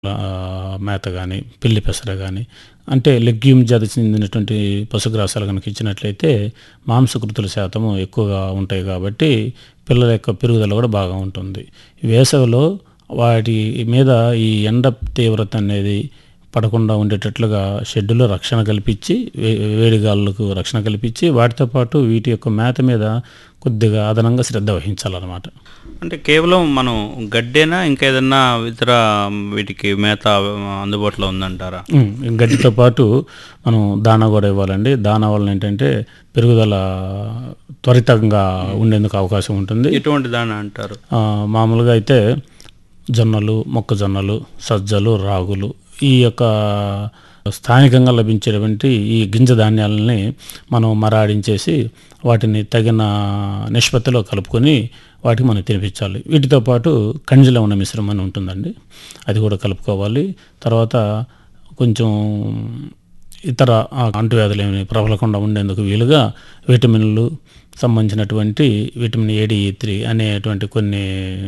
ఆహ్, మేత గానీ, పిల్లి పెసర గానీ, అంటే లెగ్యూమ్ జాతికి చెందినటువంటి పశుగ్రాసాలు గనుక ఇచ్చినట్లయితే మాంసకృతుల శాతము ఎక్కువగా ఉంటాయి కాబట్టి పిల్లల యొక్క పెరుగుదల కూడా బాగా ఉంటుంది. వేసవిలో వాటి మీద ఈ ఎండ తీవ్రత అనేది పడకుండా ఉండేటట్లుగా షెడ్డులో రక్షణ కల్పించి వే వేడి గాలులకు రక్షణ కల్పించి వాటితో పాటు వీటి యొక్క మేత మీద కొద్దిగా అదనంగా శ్రద్ధ వహించాలన్నమాట. అంటే కేవలం మనం గడ్డేనా ఇంకా ఏదన్నా ఇతర వీటికి మేత అందుబాటులో ఉందంటారా? హ్మ్. గడ్డితో పాటు మనం దానా కూడా ఇవ్వాలండి. దానా వలన ఏంటంటే పెరుగుదల త్వరితంగా ఉండేందుకు అవకాశం ఉంటుంది. ఎటువంటి దానా అంటారు? ఆహ్, మామూలుగా అయితే జొన్నలు, మొక్కజొన్నలు, సజ్జలు, రాగులు ఈ యొక్క స్థానికంగా లభించేటువంటి ఈ గింజ ధాన్యాలని మనం మరాడించేసి వాటిని తగిన నిష్పత్తిలో కలుపుకొని వాటికి మనం తినిపించాలి. వీటితో పాటు ఖనిజ లవణ మిశ్రమం అని ఉంటుందండి. అది కూడా కలుపుకోవాలి. తర్వాత కొంచెం ఇతర ఆహ్, అంటువ్యాధులు ఏమి ప్రబలకుండా ఉండేందుకు వీలుగా విటమిన్లు సంబంధించినటువంటి vitamin A, D, E three అనేటువంటి కొన్ని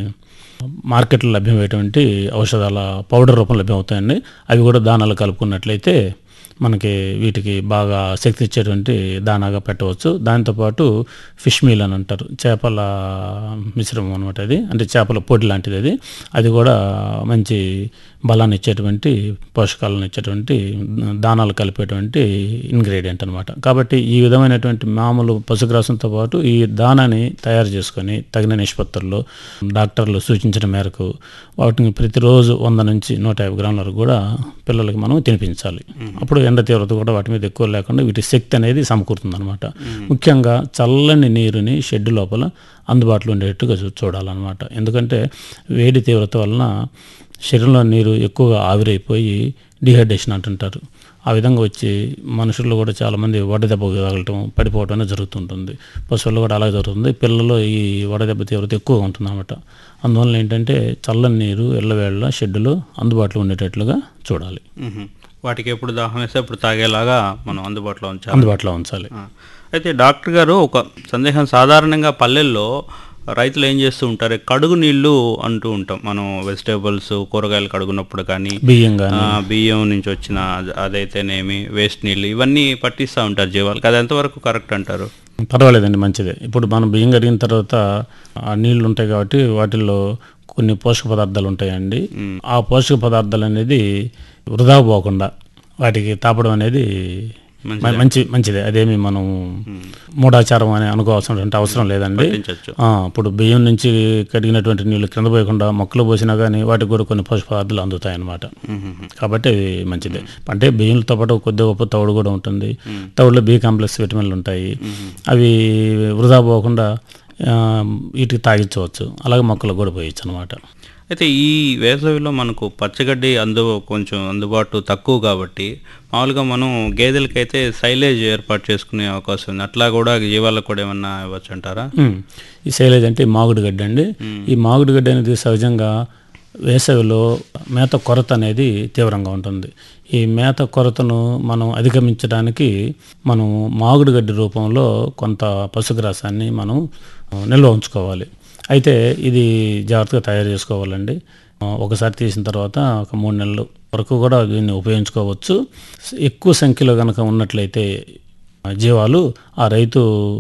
మార్కెట్‌లో లభ్యమయ్యేటువంటి ఔషధాల పౌడర్ రూపంలో లభ్యమవుతాయండి. అవి కూడా దానాలో కలుపుకున్నట్లయితే మనకి వీటికి బాగా శక్తి ఇచ్చేటువంటి దానాగా పెట్టవచ్చు. దాంతో పాటు ఫిష్ మీల్ అని అంటారు. చేపల మిశ్రమం అనమాట అది. అంటే చేపల పొడి లాంటిది అది. అది కూడా మంచి బలాన్ని ఇచ్చేటువంటి పోషకాలను ఇచ్చేటువంటి దానాలు కలిపేటువంటి ఇంగ్రీడియంట్ అనమాట. కాబట్టి ఈ విధమైనటువంటి మామూలు పశుగ్రాసంతో పాటు ఈ దానాని తయారు చేసుకొని తగిన నిష్పత్తుల్లో డాక్టర్లు సూచించిన మేరకు వాటిని ప్రతిరోజు 100 నుంచి 150 గ్రాముల వరకు కూడా పిల్లలకి మనం తినిపించాలి. అప్పుడు ఎండ తీవ్రత కూడా వాటి మీద ఎక్కువ లేకుండా వీటి శక్తి అనేది సమకూరుతుందనమాట. ముఖ్యంగా చల్లని నీరుని షెడ్ లోపల అందుబాటులో ఉండేటట్టుగా చూ చూడాలన్నమాట. ఎందుకంటే వేడి తీవ్రత వలన శరీరంలో నీరు ఎక్కువగా ఆవిరైపోయి డీహైడ్రేషన్ అంటుంటారు. ఆ విధంగా వచ్చి మనుషుల్లో కూడా చాలామంది వడదెబ్బ తగలటం, పడిపోవటం అనేది జరుగుతుంటుంది. పశువుల్లో కూడా అలాగే జరుగుతుంది. పిల్లల్లో ఈ వడదెబ్బ తీవ్రత ఎక్కువగా ఉంటుందన్నమాట. అందువలన ఏంటంటే చల్లని నీరు ఎల్లవేళలా షెడ్డులో అందుబాటులో ఉండేటట్లుగా చూడాలి. హుహు. వాటికి ఎప్పుడు దాహం వేస్తే అప్పుడు తాగేలాగా మనం అందుబాటులో ఉంచాలి. అందుబాటులో ఉంచాలి. ఆ! అయితే డాక్టర్ గారు ఒక సందేహం సాధారణంగా పల్లెల్లో రైతులు ఏం చేస్తూ ఉంటారు కడుగు నీళ్ళు అంటూ ఉంటాం. మనం వెజిటబుల్స్, కూరగాయలు కడుగునప్పుడు కానీ బియ్యం గానీ ఆహ్, బియ్యం నుంచి వచ్చిన అదైతేనేమి వేస్ట్ నీళ్ళు ఇవన్నీ పట్టిస్తూ ఉంటారు జీవాలకి. అది ఎంతవరకు కరెక్ట్ అంటారు? పర్వాలేదండి మంచిదే. ఇప్పుడు మనం బియ్యం కడిగిన తర్వాత ఆ నీళ్ళు ఉంటాయి కాబట్టి వాటిల్లో కొన్ని పోషక పదార్థాలు ఉంటాయండి. ఆ పోషక పదార్థాలు అనేది వృధా పోకుండా వాటికి తాపడం అనేది మ మంచి మంచిదే. అదేమి మనం మూఢాచారం అని అనుకోవాల్సినటువంటి అవసరం లేదండి. పట్టించొచ్చు. ఆ! ఇప్పుడు బియ్యం నుంచి కడిగినటువంటి నీళ్ళు కింద పోయకుండా మొక్కలు పోసినా కానీ వాటికి కూడా కొన్ని పోషక పదార్థాలు అందుతాయన్నమాట. హుహుహు. కాబట్టి అది మంచిదే. అంటే బియ్యంతో పాటు కొద్దిగా గొప్ప తవుడు కూడా ఉంటుంది. తవుడులో బి కాంప్లెక్స్ విటమిన్లు ఉంటాయి. అవి వృధా పోకుండా ఆహ్, వీటికి తాగించవచ్చు. అలాగే మొక్కలకు కూడా పోయొచ్చు అనమాట. అయితే ఈ వేసవిలో మనకు పచ్చగడ్డి అందు కొంచెం అందుబాటు తక్కువ కాబట్టి మామూలుగా మనం గేదెలకైతే సైలేజ్ ఏర్పాటు చేసుకునే అవకాశం ఉంది. అట్లా కూడా జీవాలకు కూడా ఏమన్నా ఇవ్వచ్చు అంటారా? హ్మ్. ఈ సైలేజ్ అంటే మాగుడు గడ్డి అండి. ఈ మాగుడు గడ్డి అనేది సహజంగా వేసవిలో మేత కొరత అనేది తీవ్రంగా ఉంటుంది. ఈ మేత కొరతను మనం అధిగమించడానికి మనం మాగుడు గడ్డి రూపంలో కొంత పశుగ్రాసాన్ని మనం నిల్వ ఉంచుకోవాలి. అయితే ఇది జాగ్రత్తగా తయారు చేసుకోవాలండి. ఆహ్, ఒకసారి తీసిన తర్వాత ఒక 3 నెలలు వరకు కూడా దీన్ని ఉపయోగించుకోవచ్చు. ఎక్కువ సంఖ్యలో గనక ఉన్నట్లయితే జీవాలు ఆ రైతు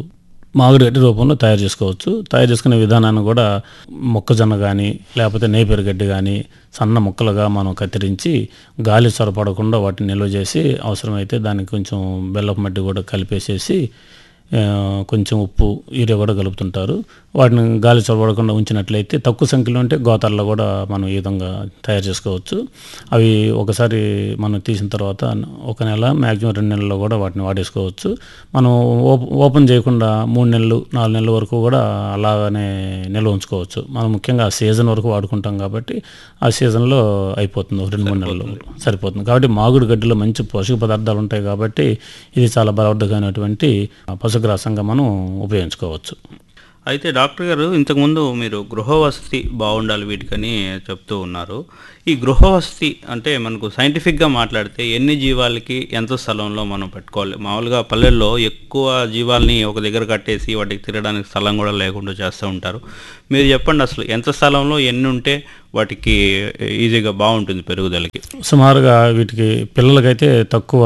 మాగుడు గడ్డి రూపంలో తయారు చేసుకోవచ్చు. తయారు చేసుకునే విధానాన్ని కూడా మొక్కజొన్న గానీ, లేకపోతే నేపియర్ గడ్డి గానీ సన్న ముక్కలుగా మనం కత్తిరించి గాలి చొరబడకుండా వాటిని నిల్వ చేసి అవసరమైతే దానికి కొంచెం బెల్లపు మడ్డి కూడా కలిపేసేసి ఆహ్, కొంచెం ఉప్పు, యూరియా కూడా కలుపుతుంటారు. వాటిని గాలి చొరబడకుండా ఉంచినట్లయితే తక్కువ సంఖ్యలో ఉంటే గోతాల్లో కూడా మనం ఈ విధంగా తయారు చేసుకోవచ్చు. అవి ఒకసారి మనం తీసిన తర్వాత ఒక నెల మాక్సిమం 2 నెలల్లో కూడా వాటిని వాడేసుకోవచ్చు. మనం ఓప్ ఓపెన్ చేయకుండా 3 నెలలు, 4 నెలల వరకు కూడా అలాగనే నిల్వ ఉంచుకోవచ్చు. మనం ముఖ్యంగా ఆ సీజన్ వరకు వాడుకుంటాం కాబట్టి ఆ సీజన్‌లో అయిపోతుంది. ఒక 2, 3 నెలల్లో సరిపోతుంది. కాబట్టి మాగుడు గడ్డిలో మంచి పోషక పదార్థాలు ఉంటాయి కాబట్టి ఇది చాలా బలవర్ధకమైనటువంటి పశుగ్రాసంగా మనం ఉపయోగించుకోవచ్చు. అయితే డాక్టర్ గారు ఇంతకుముందు మీరు గృహవసతి బాగుండాలి వీటికని చెప్తూ ఉన్నారు ఈ గృహవసతి అంటే మనకు సైంటిఫిక్గా మాట్లాడితే ఎన్ని జీవాలకి ఎంత స్థలంలో మనం పెట్టుకోవాలి మామూలుగా పల్లెల్లో ఎక్కువ జీవాల్ని ఒక దగ్గర కట్టేసి వాటికి తిరగడానికి స్థలం కూడా లేకుండా చేస్తూ ఉంటారు మీరు చెప్పండి అసలు ఎంత స్థలంలో ఎన్ని ఉంటే వాటికి ఈజీగా బాగుంటుంది పెరుగుదలకి సుమారుగా వీటికి పిల్లలకైతే తక్కువ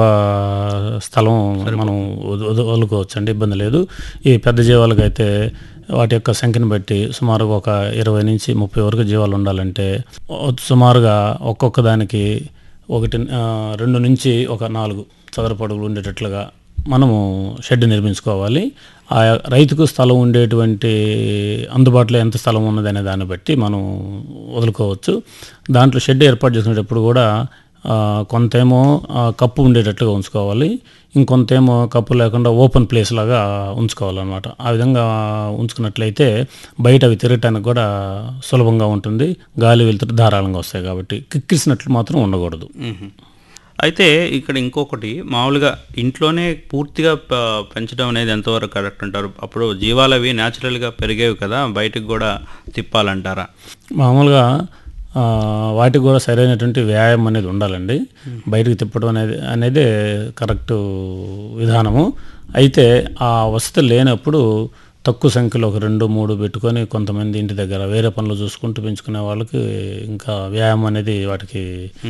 స్థలం మనం వద- వద- వదులుకోవచ్చు ఇబ్బంది లేదు ఈ పెద్ద జీవాలకైతే వాటి యొక్క సంఖ్యను బట్టి సుమారుగా ఒక ఇరవై నుంచి ముప్పై వరకు జీవాలు ఉండాలంటే ఓ- సుమారుగా ఒక్కొక్క దానికి ఒకటి ఆ, రెండు నుంచి ఒక నాలుగు చదరపు అడుగులు ఉండేటట్లుగా మనము షెడ్ నిర్మించుకోవాలి ఆ రైతుకు స్థలం ఉండేటువంటి అందుబాటులో ఎంత స్థలం ఉన్నది అనే దాన్ని బట్టి మనం వదులుకోవచ్చు దాంట్లో షెడ్ ఏర్పాటు చేసుకునేటప్పుడు కూడా ఆ, కొంతేమో ఆ, కప్పు ఉండేటట్లుగా ఉంచుకోవాలి ఇంకొంతేమో కప్పు లేకుండా ఓపెన్ ప్లేస్ లాగా ఉంచుకోవాలన్నమాట ఆ విధంగా ఉంచుకున్నట్లయితే బయట అవి తిరగటానికి కూడా సులభంగా ఉంటుంది గాలి వెళ్తురు ధారాళంగా వస్తాయి కాబట్టి కిక్కిసినట్లు మాత్రం ఉండకూడదు మ్మ్. అయితే ఇక్కడ ఇంకొకటి మామూలుగా ఇంట్లోనే పూర్తిగా ప- పెంచడం అనేది ఎంతవరకు కరెక్ట్ అంటారు అప్పుడు జీవాలవి న్యాచురల్గా పెరిగేవి కదా బయటకు కూడా తిప్పాలంటారా మామూలుగా ఆ, వాటికి కూడా సరైనటువంటి వ్యాయామం అనేది ఉండాలండి బయటకు తిప్పడం అనేది అనేది కరెక్ట్ విధానము అయితే ఆ వసతి లేనప్పుడు తక్కువ సంఖ్యలో ఒక రెండు మూడు పెట్టుకొని కొంతమంది ఇంటి దగ్గర వేరే పనులు చూసుకుంటూ పెంచుకునే వాళ్ళకి ఇంకా వ్యాయామం అనేది వాటికి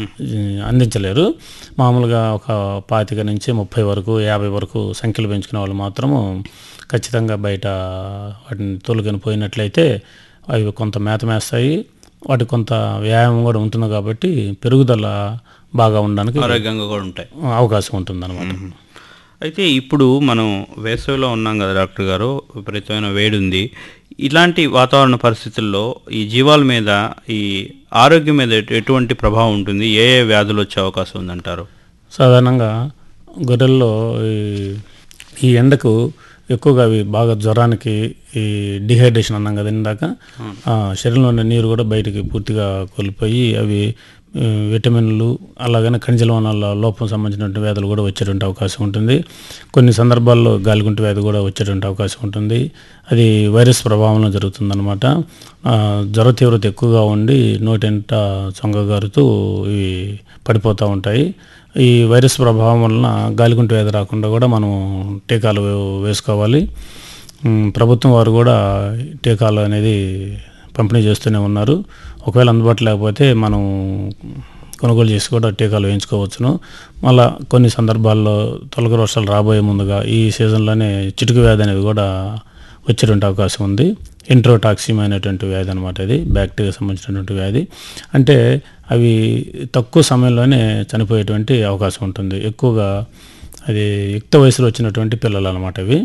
అందించలేరు మామూలుగా ఒక పాతిక నుంచి ముప్పై వరకు యాభై వరకు సంఖ్యలు పెంచుకునే వాళ్ళు మాత్రము ఖచ్చితంగా బయట వాటిని తోలుకొని పోయినట్లయితే అవి కొంత మేత మేస్తాయి వాటికి కొంత వ్యాయామం కూడా ఉంటుంది కాబట్టి పెరుగుదల బాగా ఉండడానికి ఆరోగ్యంగా కూడా ఉంటాయి అవకాశం ఉంటుంది అనమాట అయితే ఇప్పుడు మనం వేసవిలో ఉన్నాం కదా డాక్టర్ గారు విపరీతమైన వేడి ఉంది ఇలాంటి వాతావరణ పరిస్థితుల్లో ఈ జీవాల మీద ఈ ఆరోగ్యం మీద ఎటు- ఎటువంటి ప్రభావం ఉంటుంది ఏ ఏ వ్యాధులు వచ్చే అవకాశం ఉందంటారు సాధారణంగా గొర్రెల్లో ఈ ఈ ఎండకు ఎక్కువగా అవి బాగా జ్వరానికి ఈ డిహైడ్రేషన్ అన్నాం కదా ఇందాక ఆ, శరీరంలో ఉన్న నీరు కూడా బయటికి పూర్తిగా కోల్పోయి అవి ఆ, విటమిన్లు అలాగనే ఖనిజ లవణాల లోపం సంబంధించినటువంటి వ్యాధులు కూడా వచ్చేటువంటి అవకాశం ఉంటుంది కొన్ని సందర్భాల్లో గాలిగుంటు వ్యాధి కూడా వచ్చేటువంటి అవకాశం ఉంటుంది అది వైరస్ ప్రభావంలో జరుగుతుందన్నమాట ఆ, జ్వర తీవ్రత ఎక్కువగా ఉండి నోటెంట చొంగగారుతూ ఇవి పడిపోతూ ఉంటాయి ఈ వైరస్ ప్రభావం వలన గాలిగుంటు వ్యాధి రాకుండా కూడా మనం టీకాలు వే- వేసుకోవాలి ఉమ్, ప్రభుత్వం వారు కూడా టీకాలు అనేది పంపిణీ చేస్తూనే ఉన్నారు ఒకవేళ అందుబాటులో లేకపోతే మనం కొనుగోలు చేసి కూడా టీకాలు వేయించుకోవచ్చును మళ్ళా కొన్ని సందర్భాల్లో తొలగరి వర్షాలు రాబోయే ముందుగా ఈ సీజన్లోనే చిటుకు వ్యాధి అనేది కూడా వచ్చేటువంటి అవకాశం ఉంది ఇంట్రోటాక్సిమ్ అనేటువంటి వ్యాధి అనమాట ఇది బ్యాక్టీరియా సంబంధించినటువంటి వ్యాధి అంటే అవి తక్కువ సమయంలోనే చనిపోయేటువంటి అవకాశం ఉంటుంది ఎక్కువగా అది యుక్త వయసులో వచ్చినటువంటి పిల్లలు అనమాట ఇవి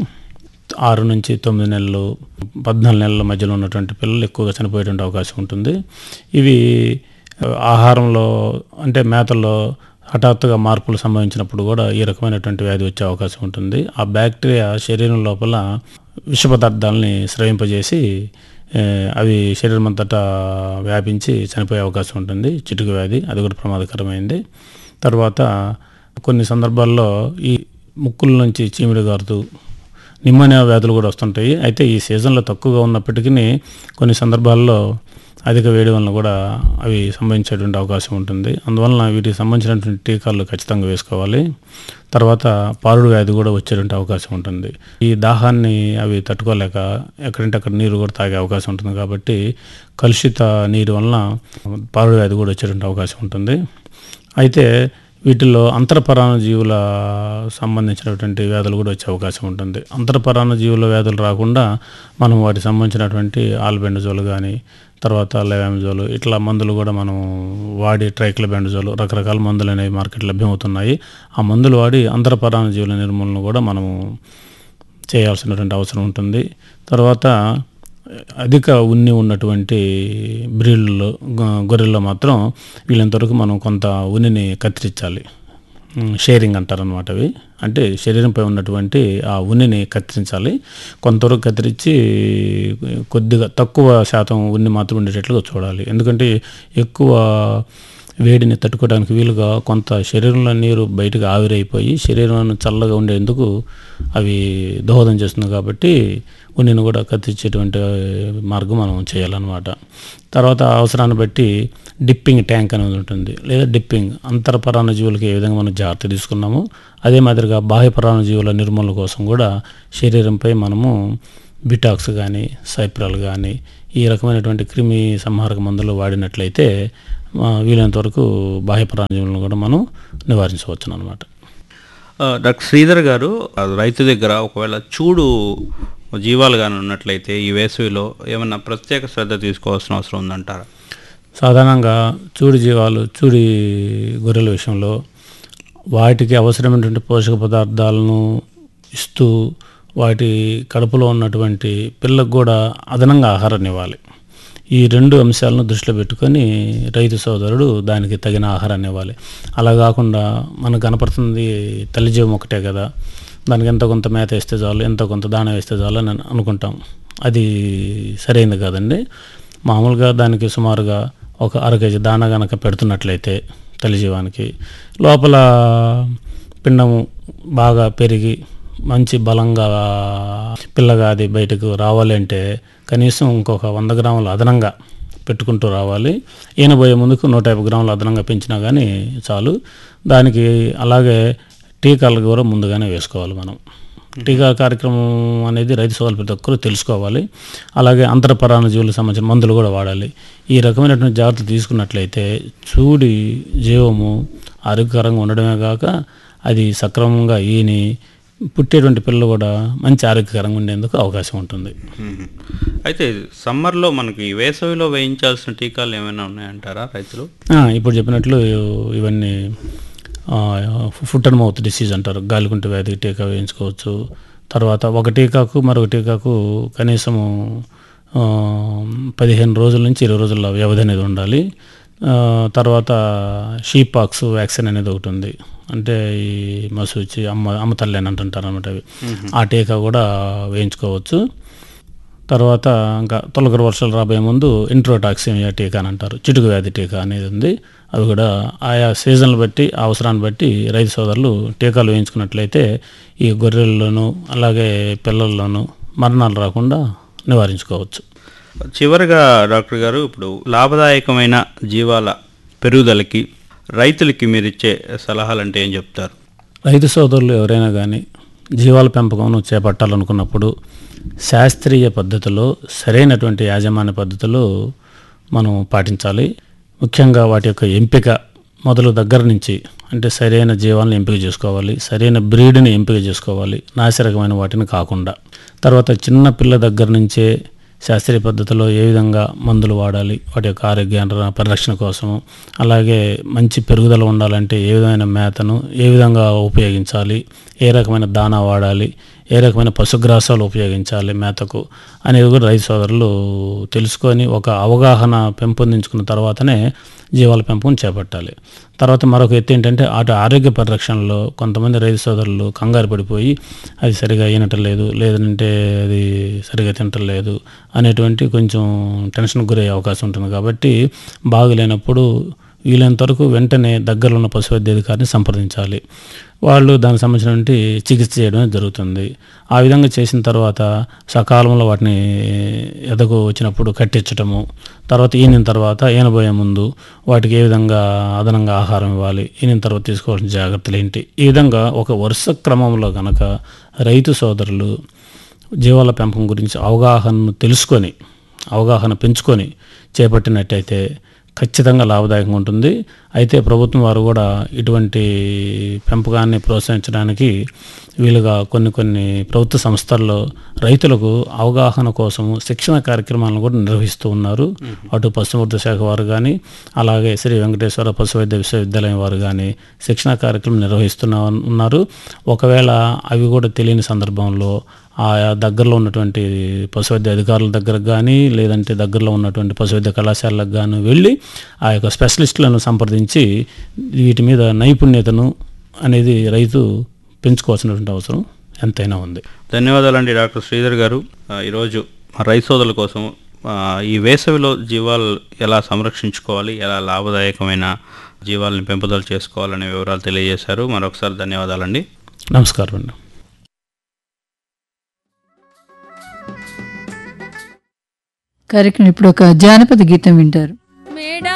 ఆరు నుంచి తొమ్మిది నెలలు పద్నాలుగు నెలల మధ్యలో ఉన్నటువంటి పిల్లలు ఎక్కువగా చనిపోయేటువంటి అవకాశం ఉంటుంది ఇవి ఆ, ఆహారంలో అంటే మేతల్లో హఠాత్తుగా మార్పులు సంభవించినప్పుడు కూడా ఈ రకమైనటువంటి వ్యాధి వచ్చే అవకాశం ఉంటుంది ఆ బ్యాక్టీరియా శరీరం లోపల విష పదార్థాలని స్రవింపజేసి ఏ, అవి శరీరం అంతటా వ్యాపించి చనిపోయే అవకాశం ఉంటుంది చిటుకు వ్యాధి అది కూడా ప్రమాదకరమైంది తర్వాత కొన్ని సందర్భాల్లో ఈ ముక్కుల నుంచి చీమిడి గారుతూ నిమ్మోనియా వ్యాధులు కూడా వస్తుంటాయి అయితే ఈ సీజన్లో తక్కువగా ఉన్నప్పటికీ కొన్ని సందర్భాల్లో అధిక వేడి వలన కూడా అవి సంభవించేటువంటి అవకాశం ఉంటుంది అందువలన వీటికి సంబంధించినటువంటి టీకాలు ఖచ్చితంగా వేసుకోవాలి తర్వాత పారుడు వ్యాధి కూడా వచ్చేటువంటి అవకాశం ఉంటుంది ఈ దాహాన్ని అవి తట్టుకోలేక ఎక్కడంటే అక్కడ నీరు కూడా తాగే అవకాశం ఉంటుంది కాబట్టి కలుషిత నీరు వలన పారుడు వ్యాధి కూడా వచ్చేటువంటి అవకాశం ఉంటుంది అయితే వీటిల్లో అంతరపరాణ జీవుల సంబంధించినటువంటి వ్యాధులు కూడా వచ్చే అవకాశం ఉంటుంది అంతరపరాణ జీవుల వ్యాధులు రాకుండా మనం వాటికి సంబంధించినటువంటి ఆల్బెండజోలు కానీ తర్వాత లెవామిజోలు ఇట్లా మందులు కూడా మనం వాడి ట్రైక్లబెండజోలు రకరకాల మందులు అనేవి మార్కెట్ లభ్యమవుతున్నాయి ఆ మందులు వాడి అంతరపరాణ జీవుల నిర్మూలన కూడా మనము చేయాల్సినటువంటి అవసరం ఉంటుంది తర్వాత అధిక ఉన్ని ఉన్నటువంటి బ్రీడ్లో గొర్రెల్లో మాత్రం వీళ్ళంతవరకు మనం కొంత ఉన్నిని కత్తిరించాలి ఉమ్, షేరింగ్ అంటారు అనమాట అవి అంటే శరీరంపై ఉన్నటువంటి ఆ ఉన్నిని కత్తిరించాలి కొంతవరకు కత్తిరించి కొద్దిగా తక్కువ శాతం ఉన్ని మాత్రం ఉండేటట్లుగా చూడాలి ఎందుకంటే ఎక్కువ వేడిని తట్టుకోవడానికి వీలుగా కొంత శరీరంలో నీరు బయటకు ఆవిరైపోయి శరీరం చల్లగా ఉండేందుకు అవి దోహదం చేస్తుంది కాబట్టి ఉన్నిని కూడా కత్తిచ్చేటువంటి మార్గం మనం చేయాలన్నమాట తర్వాత అవసరాన్ని బట్టి డిప్పింగ్ ట్యాంక్ అనేది ఉంటుంది లేదా డిప్పింగ్ అంతర పరాన్నజీవులకి ఏ విధంగా మనం జాగ్రత్త తీసుకున్నామో అదే మాదిరిగా బాహ్య పరాన్నజీవుల నిర్మూలన కోసం కూడా శరీరంపై మనము బిటాక్స్ కానీ సైప్రాల్ కానీ ఈ రకమైనటువంటి క్రిమి సంహారక మందులు వాడినట్లయితే ఆ, వీలైనంత వరకు బాహ్య పరాన్నజీవులను కూడా మనం నివారించవచ్చు అనమాట ఆ, డాక్టర్ శ్రీధర్ గారు ఆ, రైతు దగ్గర ఒకవేళ చూడు జీవాలు కానీ ఉన్నట్లయితే ఈ వేసవిలో ఏమన్నా ప్రత్యేక శ్రద్ధ తీసుకోవాల్సిన అవసరం ఉందంటారా సాధారణంగా చూడి జీవాలు చూడి గొర్రెల విషయంలో వాటికి అవసరమైనటువంటి పోషక పదార్థాలను ఇస్తూ వాటి కడుపులో ఉన్నటువంటి పిల్లకు కూడా అదనంగా ఆహారాన్ని ఇవ్వాలి ఈ రెండు అంశాలను దృష్టిలో పెట్టుకొని రైతు సోదరుడు దానికి తగిన ఆహారాన్ని ఇవ్వాలి అలా కాకుండా మనకు కనపడుతుంది తల్లి జీవం ఒకటే కదా దానికి ఎంత కొంత మేత వేస్తే చాలు ఎంత కొంత దాన వేస్తే చాలు అని అనుకుంటాం అది సరైనది కాదండి మామూలుగా దానికి సుమారుగా ఒక అర కేజీ దానా గనక పెడుతున్నట్లయితే తల్లి జీవానికి లోపల పిండము బాగా పెరిగి మంచి బలంగా పిల్లగా అది బయటకు రావాలి అంటే కనీసం ఇంకొక వంద గ్రాములు అదనంగా పెట్టుకుంటూ రావాలి ఈనబోయే ముందుకు నూట యాభై గ్రాములు అదనంగా పెంచినా కానీ చాలు దానికి అలాగే టీకాలు కూడా ముందుగానే వేసుకోవాలి మనం టీకా కార్యక్రమం అనేది రైతు సోదరులు ప్రతి ఒక్కరూ తెలుసుకోవాలి అలాగే అంతర పరాన్నజీవులకు సంబంధించిన మందులు కూడా వాడాలి ఈ రకమైనటువంటి జాగ్రత్త తీసుకున్నట్లయితే చూడి జీవము ఆరోగ్యకరంగా ఉండడమే కాక అది సక్రమంగా ఈని పుట్టేటువంటి పిల్లలు కూడా మంచి ఆరోగ్యకరంగా ఉండేందుకు అవకాశం ఉంటుంది మ్మ్. అయితే సమ్మర్లో మనకి వేసవిలో వేయించాల్సిన టీకాలు ఏమైనా ఉన్నాయంటారా రైతులు ఆ, ఇప్పుడు చెప్పినట్లు ఇవన్నీ ఫుట్ అండ్ మౌత్ డిసీజ్ అంటారు గాలికుంట వ్యాధికి టీకా వేయించుకోవచ్చు తర్వాత ఒక టీకాకు మరొక టీకాకు కనీసము ఆ, పదిహేను రోజుల నుంచి ఇరవై రోజుల వ్యవధి అనేది ఉండాలి ఆ, తర్వాత షీపాక్స్ వ్యాక్సిన్ అనేది ఒకటి ఉంది అంటే ఈ మసూచి అమ్మ అమ్మ తల్లి అని అంటుంటారు అనమాట అవి ఆ టీకా కూడా వేయించుకోవచ్చు తర్వాత ఇంకా తొలకరి వర్షాలు రాబోయే ముందు ఇంట్రోటాక్సిమియా టీకా అని అంటారు చిటుకు వ్యాధి టీకా అనేది ఉంది అవి కూడా ఆయా సీజన్లు బట్టి ఆ అవసరాన్ని బట్టి రైతు సోదరులు టీకాలు వేయించుకున్నట్లయితే ఈ గొర్రెల్లోనూ అలాగే పిల్లల్లోనూ మరణాలు రాకుండా నివారించుకోవచ్చు చివరిగా డాక్టర్ గారు ఇప్పుడు లాభదాయకమైన జీవాల పెరుగుదలకి రైతులకి మీరు ఇచ్చే సలహాలు అంటే ఏం చెప్తారు రైతు సోదరులు ఎవరైనా కానీ జీవాల పెంపకం చేపట్టాలనుకున్నప్పుడు శాస్త్రీయ పద్ధతిలో సరైనటువంటి యాజమాన్య పద్ధతిలో మనం పాటించాలి ముఖ్యంగా వాటి యొక్క ఎంపిక మొదలు దగ్గర నుంచి అంటే సరైన జీవాలను ఎంపిక చేసుకోవాలి సరైన బ్రీడ్ని ఎంపిక చేసుకోవాలి నాసిరకమైన వాటిని కాకుండా తర్వాత చిన్న పిల్ల దగ్గర నుంచే శాస్త్రీయ పద్ధతిలో ఏ విధంగా మందులు వాడాలి వాటి యొక్క ఆరోగ్య పరిరక్షణ కోసము అలాగే మంచి పెరుగుదల ఉండాలంటే ఏ విధమైన మేతను ఏ విధంగా ఉపయోగించాలి ఏ రకమైన దానా వాడాలి ఏ రకమైన పశుగ్రాసాలు ఉపయోగించాలి మేతకు అనేది కూడా రైతు సోదరులు తెలుసుకొని ఒక అవగాహన పెంపొందించుకున్న తర్వాతనే జీవాల పెంపకం చేపట్టాలి తర్వాత మరొక ఎత్తు ఏంటంటే అటు ఆరోగ్య పరిరక్షణలో కొంతమంది రైతు సోదరులు కంగారు పడిపోయి అది సరిగా ఈనటలేదు లేదంటే అది సరిగా తినటలేదు అనేటువంటి కొంచెం టెన్షన్ గురయ్యే అవకాశం ఉంటుంది కాబట్టి బాగులేనప్పుడు వీలైనంత వరకు వెంటనే దగ్గరలో ఉన్న పశు వైద్యాధికారిని సంప్రదించాలి వాళ్ళు దానికి సంబంధించినటువంటి చికిత్స చేయడం జరుగుతుంది ఆ విధంగా చేసిన తర్వాత సకాలంలో వాటిని ఎదకు వచ్చినప్పుడు కట్టించటము తర్వాత ఈనిన తర్వాత ఈనబోయే ముందు వాటికి ఏ విధంగా అదనంగా ఆహారం ఇవ్వాలి ఈనిన తర్వాత తీసుకోవాల్సిన జాగ్రత్తలు ఏంటి ఈ విధంగా ఒక వరుస క్రమంలో కనుక రైతు సోదరులు జీవాల పెంపకం గురించి అవగాహనను తెలుసుకొని అవగాహన పెంచుకొని చేపట్టినట్టయితే ఖచ్చితంగా లాభదాయకంగా ఉంటుంది అయితే ప్రభుత్వం వారు కూడా ఇటువంటి పెంపకాన్ని ప్రోత్సహించడానికి వీలుగా కొన్ని కొన్ని ప్రభుత్వ సంస్థల్లో రైతులకు అవగాహన కోసము శిక్షణ కార్యక్రమాలను కూడా నిర్వహిస్తూ ఉన్నారు అటు పశుమూర్తి శాఖ వారు కానీ అలాగే శ్రీ వెంకటేశ్వర పశు వైద్య విశ్వవిద్యాలయం వారు కానీ శిక్షణ కార్యక్రమం నిర్వహిస్తున్న ఉన్నారు ఒకవేళ అవి కూడా తెలియని సందర్భంలో ఆయా దగ్గరలో ఉన్నటువంటి పశువైద్య అధికారుల దగ్గరకు కానీ లేదంటే దగ్గరలో ఉన్నటువంటి పశువైద్య కళాశాలకు కానీ వెళ్ళి ఆ యొక్క స్పెషలిస్టులను సంప్రదించి వీటి మీద నైపుణ్యతను అనేది రైతు పెంచుకోవాల్సినటువంటి అవసరం ఎంతైనా ఉంది ధన్యవాదాలండి డాక్టర్ శ్రీధర్ గారు ఆ, ఈరోజు మా రైతు సోదరుల కోసం ఆ, ఈ వేసవిలో జీవాలు ఎలా సంరక్షించుకోవాలి ఎలా లాభదాయకమైన జీవాలను పెంపుదల చేసుకోవాలనే వివరాలు తెలియజేశారు మరొకసారి ధన్యవాదాలండి నమస్కారం అండి కార్యక్రమం ఇప్పుడు ఒక జానపద గీతం వింటారు మేడా